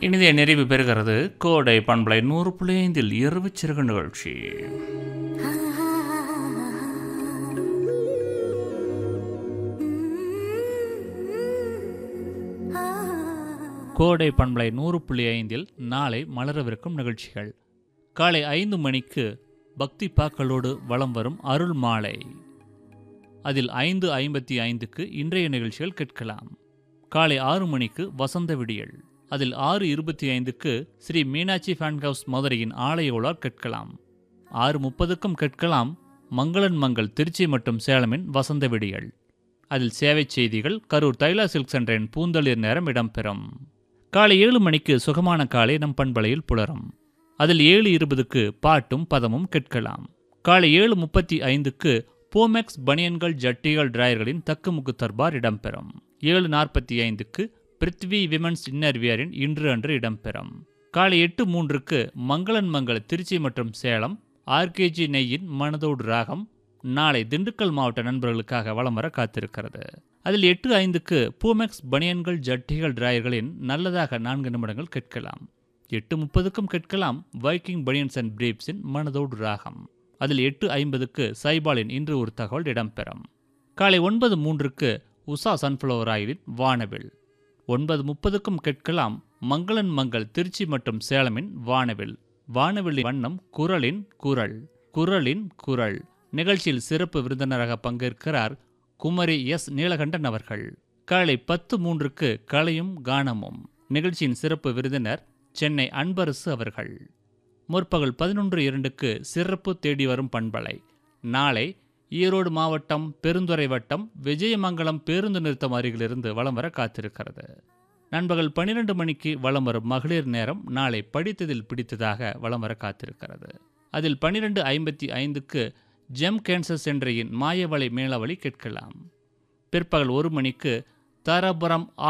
இனிதே நிறைவு பெறுகிறது கோடை பண்பலை நூறு புள்ளி ஐந்தில் இரவு சிறகு நிகழ்ச்சி கோடை பண்பலை நூறு புள்ளி ஐந்தில் நாளை மலரவிருக்கும் நிகழ்ச்சிகள் காலை ஐந்து மணிக்கு பக்தி பாக்களோடு வலம் வரும் அருள் மாலை அதில் ஐந்து ஐம்பத்தி ஐந்துக்கு இன்றைய நிகழ்ச்சிகள் கேட்கலாம் காலை ஆறு மணிக்கு வசந்த விடியல் அதில் ஆறு இருபத்தி ஐந்துக்கு ஸ்ரீ மீனாட்சி ஃபேன் ஹவுஸ் மதுரையின் ஆலய உலார் கேட்கலாம் ஆறு முப்பதுக்கும் கேட்கலாம் மங்களன் மங்கள் திருச்சி மற்றும் சேலமின் வசந்த விடியல் அதில் சேவை செய்திகள் கரூர் தைலா சில்க் சென்டரின் பூந்தளிர் நேரம் இடம்பெறும் காலை ஏழு மணிக்கு சுகமான காலை நம் பண்பலையில் புலரும் அதில் ஏழு இருபதுக்கு பாட்டும் பதமும் கேட்கலாம் காலை ஏழு முப்பத்தி ஐந்துக்கு போமெக்ஸ் பனியன்கள் ஜட்டிகள் டிராயர்களின் தக்குமுக்கு தர்பார் இடம்பெறும் ஏழு நாற்பத்தி ஐந்துக்கு பிருத்வி விமன்ஸ் இன்னர்வியரின் இன்று அன்று இடம்பெறும் காலை எட்டு மூன்றுக்கு மங்களன் மங்கள் திருச்சி மற்றும் சேலம் ஆர்கேஜி நெய்யின் மனதோடு ராகம் நாளை திண்டுக்கல் மாவட்ட நண்பர்களுக்காக வலம் வர காத்திருக்கிறது அதில் எட்டு ஐந்துக்கு பூமெக்ஸ் பனியன்கள் ஜட்டிகள் டிராயர்களின் நல்லதாக நான்கு நிமிடங்கள் கேட்கலாம் எட்டு முப்பதுக்கும் கேட்கலாம் வைக்கிங் பனியன்ஸ் அண்ட் பிரீப்ஸின் மனதோடு ராகம் அதில் எட்டு ஐம்பதுக்கு சைபாலின் இன்று ஒரு தகவல் இடம்பெறும் காலை ஒன்பது மூன்றுக்கு உஷா சன்ஃப்ளவர் ஆயிலின் வானவில் ஒன்பது முப்பதுக்கும் கேட்கலாம் மங்களன் மங்கள் திருச்சி மற்றும் சேலமின் வானவில் வானவில்லி வண்ணம் குரலின் குரல் குரலின் குரல் நிகழ்ச்சியில் சிறப்பு விருந்தினராக பங்கேற்கிறார் குமரி எஸ் நீலகண்டன் அவர்கள் காலை பத்து மூன்றுக்கு கலையும் கானமும் நிகழ்ச்சியின் சிறப்பு விருந்தினர் சென்னை அன்பரசு அவர்கள் முற்பகல் பதினொன்று இரண்டுக்கு சிறப்பு தேடி வரும் பண்பலை நாளை ஈரோடு மாவட்டம் பெருந்துறை வட்டம் விஜயமங்கலம் பேருந்து நிறுத்தம் அருகிலிருந்து வலம் வர காத்திருக்கிறது நண்பகல் பன்னிரண்டு மணிக்கு வலம் வரும் மகளிர் நேரம் நாளை படித்ததில் பிடித்ததாக வலம் வர காத்திருக்கிறது அதில் பன்னிரண்டு ஐம்பத்தி ஐந்துக்கு ஜெம் கேன்சர் சென்டரின் மாயவளை மேலவழி கேட்கலாம் பிற்பகல் ஒரு மணிக்கு தாராபுரம்